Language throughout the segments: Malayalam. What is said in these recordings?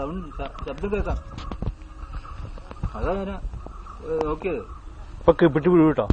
സൗണ്ട് ശ- ശബ്ദം കേൾക്കാം അതാ ഞാൻ ഏ, നോക്കിയത് ഇപ്പൊ കിപ്പിട്ട് വീഴും കേട്ടോ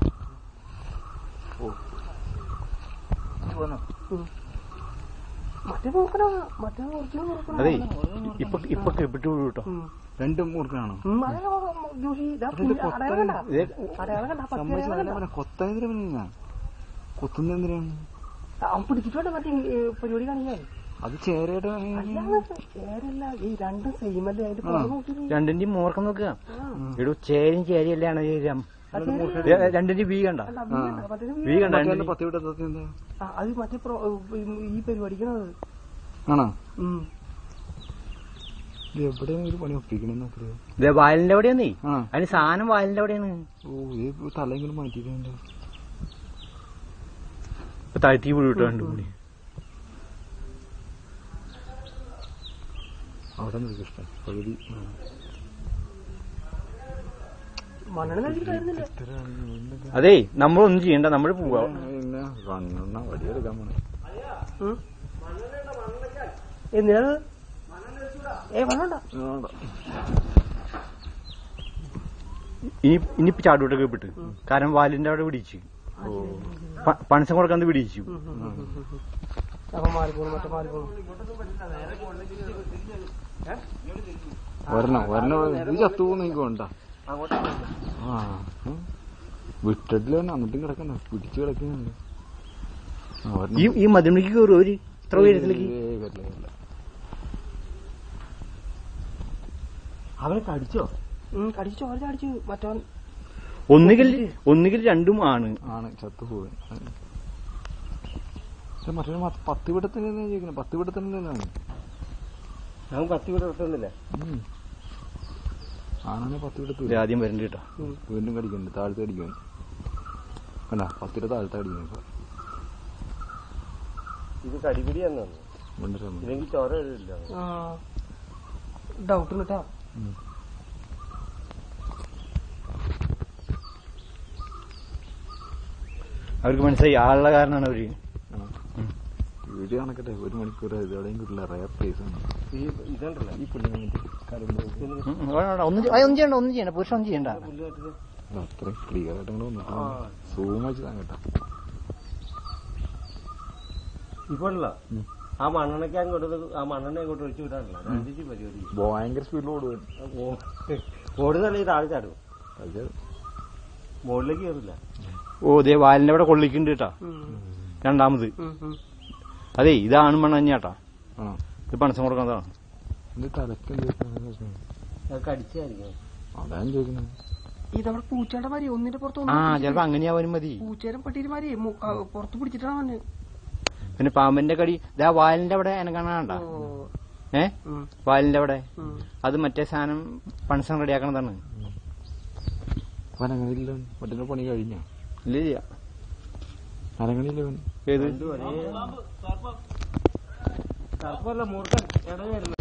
പോന്നോ മറ്റേ നോക്കണ മറ്റേ കുറച്ച് നോക്കണം അതെ ഇപ്പൊ ഇപ്പൊ കിപ്പിട്ട് വീഴും കേട്ടോ രണ്ടും മൂർക്കനാണോ ജോഷി ഇതാ ഇതിന്റെ പുലി- കൊത്തല്. അടയാളം കണ്ടാ? ഇതേ അടയാളം കണ്ടാ? പച്ച സമ്മതിച്ചു അടയാളം കണ്ടാ? കൊത്തനെന്തിനാ കൊത്തുന്ന എന്തിനാണ് അവൻ പിടിച്ചിട്ടുണ്ട് മറ്റേ ഈ പരിപാടി കാണിക്കാൻ അത് ചേരയുടെ അല്ലാതെ ചേരല്ല ഈ രണ്ടും സെയിം അല്ലേ അതിന്റെ പുറം നോക്കി രണ്ടിന്റെയും മോർക്കം നോക്കുക എടോ ചേരും ചേരിയല്ലാണ് രണ്ടിന്റെ ബി കണ്ട ബി കണ്ട രണ്ടിന്റെ പത്ത് വിട്ട എന്താ അത് മറ്റേ പ്രോ- ഈ പരിപാടിക്കണത് ആണോ ഉം. ഇത് എവിടെയാണ് ഒരു പണി ഒപ്പിക്കണെന്ന് നോക്കിയത് ഇതേ വാലിന്റെ എവിടെയാന്നേ ആ അതിന് സാധനം വാലിന്റെ എവിടെയാണ് ഓ ഇത് തലെങ്കിലും മാറ്റിയിട്ടുണ്ട് ഇപ്പൊ താഴ്ത്തി വീഴും കേട്ടോ രണ്ടും കൂടി അവിടെ നിനക്ക് ഇഷ്ടം പകുതി മണ്ണെണ്ണ കഴിച്ചിട്ടായിരുന്നില്ല അതേ നമ്മളൊന്നും ചെയ്യണ്ട നമ്മൾ പോവാ പിന്നെ കണ്ണെണ്ണ വടിയെടുക്കാൻ പോണേ എന്തിനാ ഏ വേണ്ട ഇനി ഇനിയിപ്പോ ചാടൂട്ടൊക്കെ വിട്ട് കാരണം വാലിന്റെ അവിടെ പിടിച്ചു പ- പണസം കൊടുക്കാൻ പിടിച്ചു അപ്പൊ മാറിപ്പോണു മറ്റേ മാറിപ്പോണു വരണോ വരണോ ഇത് ചത്തു പോകുന്ന എനിക്ക് വേണ്ട ആ ഉം. വിട്ടിട്ടില്ല തന്നെ എന്നിട്ടും കിടക്കണ്ട പിടിച്ചു കിടക്കുന്നുണ്ട് ആ, വരണം. ഈ ഈ മതിമണിക്ക് കയറും ഒരു ഇത്ര ഉയരത്തിലേക്ക് ഏയ് വരില്ല, വരില്ല. അവനെ കടിച്ചോ ഉം, കടിച്ചു ചോര ചാടിച്ചു മറ്റവൻ ഒന്നുകിൽ ഒന്നുകിൽ രണ്ടും ആണ് ആണ് ചത്തു പോയി മറ്റേ മ- പത്ത് വിടത്തിന് ചോദിക്കുന്നത് പത്ത് വിടത്തിന് തന്നെയാണ് അവൻ കത്തി വിടുന്നില്ല ആണാണ് പത്ത് വിടത്ത് ആദ്യം വരണ്ട കേട്ടോ വീണ്ടും കടിക്കുന്നുണ്ട് താഴത്ത് കടിക്കുന്നു കണ്ടാ പത്തിര താഴത്ത് കടിക്കുന്നു ഇപ്പൊ ഇത് കടിപിടി എന്നാണ് വീണ്ടും ശ്രമം. ഇല്ലെങ്കിൽ ചോര വരില്ല ഡൗട്ട് കേട്ടാ ഉം. അവർക്ക് മനസ്സിലായി ആളുടെ കാരണമാണ് അവര് ആ. വീഡിയോ കണക്കട്ടെ ഒരു മണിക്കൂർ ഇതോടെയും കിട്ടില്ല റയർ പ്ലേസ് ആണ് ഈ ഇതുണ്ടല്ലോ ഈ പുള്ളി വന്നിട്ട് കരുമ്പോ ഉം, ഉം, വേണ്ട, വേണ്ട, ഒന്നും ചെയ്യ- ഒന്നും ചെയ്യണ്ട ഒന്നും ചെയ്യണ്ട പുരുഷൻ ഒന്നും ചെയ്യണ്ട അത്രയും ക്ലിയർ ആയിട്ട് അങ്ങോട്ട് വന്നിട്ട് സൂം വെച്ച് താൻ കേട്ടോ ഇപ്പോഴല്ലോ ഉം. ആ മണ്ണെണ്ണയ്ക്ക് അങ്ങോട്ട് ആ മണ്ണെണ്ണ അങ്ങോട്ട് ഒഴിച്ചു വിടാനല്ല രണ്ടിച്ച് പരിപാടി ഭയങ്കര സ്പീഡിൽ ഓടുവാൻ ഓടുന്നല്ല ഈ താഴെ ചാടും പക്ഷേ മുകളിലേക്ക് കയറില്ല ഓ ദേ വാലിന്റെ അവിടെ കൊള്ളിക്കുന്നുണ്ട് കേട്ടാ രണ്ടാമത് അതെ ഇതാണ് മണ്ണഞ്ഞാട്ടാ ആണോ ഇത് പണസം കൊടുക്കുന്നതാണ് ഇത് തലക്ക് കടിച്ചായിരിക്കും അതാ ഞാൻ ചോദിക്കുന്നത് ഇതവിടെ പൂച്ചയുടെ മാതിരി ഒന്നിന്റെ പുറത്ത് ആ ഒന്ന് ചിലപ്പോ അങ്ങനെയാവാനും മതി പൂച്ചേരും പട്ടിയുടെ മാതിരി മു- ആ, പുറത്ത് പിടിച്ചിട്ടാണ് അവന് പിന്നെ പാമ്പിന്റെ കടി ഇതാ വാലിന്റെ അവിടെ എന്നെ കാണാണ്ട ഓ, ഏ ഉം, വാലിന്റെ അവിടെ ഉം. അത് മറ്റേ സാധനം പണസം റെഡിയാക്കണതാണ് അവനങ്ങനെയില്ല മറ്റേ പണി കഴിഞ്ഞ ഇല്ല അനങ്ങണില്ല അവൻ ഏത്